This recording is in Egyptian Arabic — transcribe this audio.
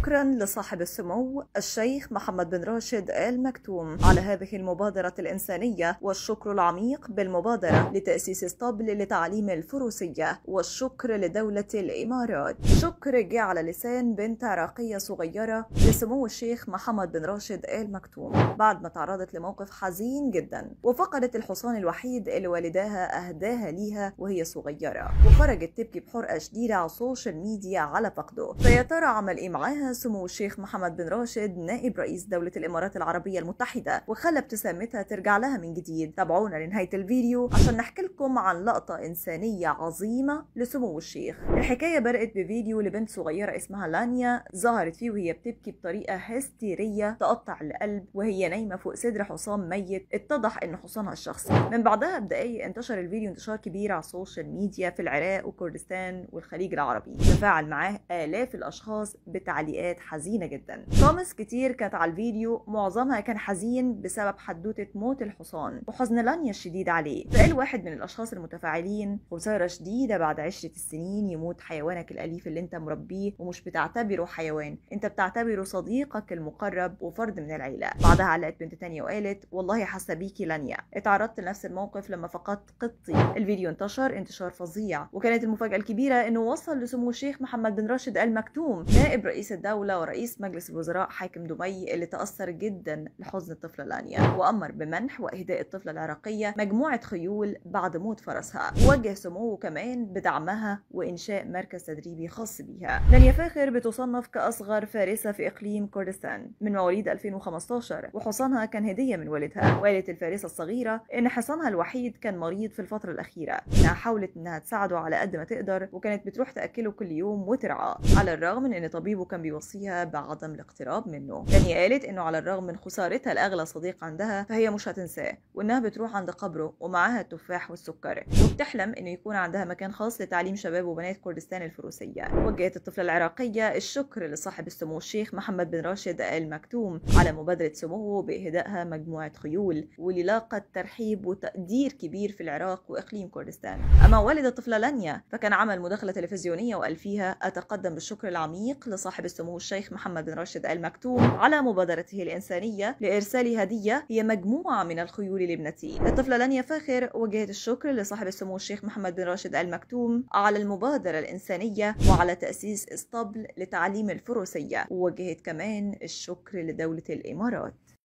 شكرا لصاحب السمو الشيخ محمد بن راشد آل مكتوم على هذه المبادرة الإنسانية والشكر العميق بالمبادرة لتأسيس اسطبل لتعليم الفروسية والشكر لدولة الإمارات شكر جه على لسان بنت عراقية صغيرة لسمو الشيخ محمد بن راشد آل مكتوم بعد ما تعرضت لموقف حزين جدا وفقدت الحصان الوحيد اللي والداها أهداها ليها وهي صغيرة وخرجت تبكي بحرقة شديدة على السوشيال ميديا على فقده فيا ترى عمل ايه معاها سمو الشيخ محمد بن راشد نائب رئيس دولة الإمارات العربية المتحدة وخلى ابتسامتها ترجع لها من جديد تابعونا لنهاية الفيديو عشان نحكي لكم عن لقطة إنسانية عظيمة لسمو الشيخ الحكاية بدأت بفيديو لبنت صغيرة اسمها لانيا ظهرت فيه وهي بتبكي بطريقة هستيرية تقطع القلب وهي نايمة فوق صدر حصان ميت اتضح إن حصانها الشخصي من بعدها بدقايق انتشر الفيديو انتشار كبير على السوشيال ميديا في العراق وكردستان والخليج العربي تفاعل معاه آلاف الأشخاص بتعليقات حزينة جدا كومنتس كتير كانت على الفيديو معظمها كان حزين بسبب حدوتة موت الحصان وحزن لانيا الشديد عليه فقال واحد من الأشخاص المتفاعلين خسارة شديدة بعد عشرة السنين يموت حيوانك الأليف اللي انت مربيه ومش بتعتبره حيوان انت بتعتبره صديقك المقرب وفرد من العيلة بعدها علقت بنت تانية وقالت والله حاسة بيكي لانيا اتعرضت لنفس الموقف لما فقدت قطي الفيديو انتشر انتشار فظيع وكانت المفاجأة الكبيرة انه وصل لسمو الشيخ محمد بن راشد آل مكتوم نائب رئيس الدولة ورئيس مجلس الوزراء حاكم دبي اللي تأثر جدا لحزن الطفلة لانيا وأمر بمنح وإهداء الطفلة العراقية مجموعة خيول بعد موت فرسها ووجه سموه كمان بدعمها وإنشاء مركز تدريبي خاص بيها لانيا فاخر بتصنف كأصغر فارسة في إقليم كردستان من مواليد 2015 وحصانها كان هدية من والدها وقالت الفارسة الصغيرة إن حصانها الوحيد كان مريض في الفترة الأخيرة إنها حاولت إنها تساعده على قد ما تقدر وكانت بتروح تأكله كل يوم وترعاه على الرغم من إن طبيبه كان بيوصيها بعدم الاقتراب منه لانيا قالت إنه على الرغم من خسارتها لأغلى صديق عندها فهي مش هتنساه وإنها بتروح عند قبره ومعاها التفاح والسكر وبتحلم إنه يكون عندها مكان خاص لتعليم شباب وبنات كردستان الفروسية وجهت الطفلة العراقية الشكر لصاحب السمو الشيخ محمد بن راشد آل مكتوم على مبادرة سموه بإهدائها مجموعة خيول واللي لاقت ترحيب وتقدير كبير في العراق وإقليم كردستان أما والد الطفلة لانيا فكان عمل مداخلة تلفزيونية وقال فيها أتقدم بالشكر العميق لصاحب السمو الشيخ محمد بن راشد آل مكتوم على مبادرته الإنسانية لإرسال هدية هي مجموعة من الخيول لابنتي الطفلة لانيا فاخر وجهت الشكر لصاحب السمو الشيخ محمد بن راشد آل مكتوم على المبادرة الإنسانية وعلى تأسيس اسطبل لتعليم الفروسية ووجهت كمان الشكر لدولة الإمارات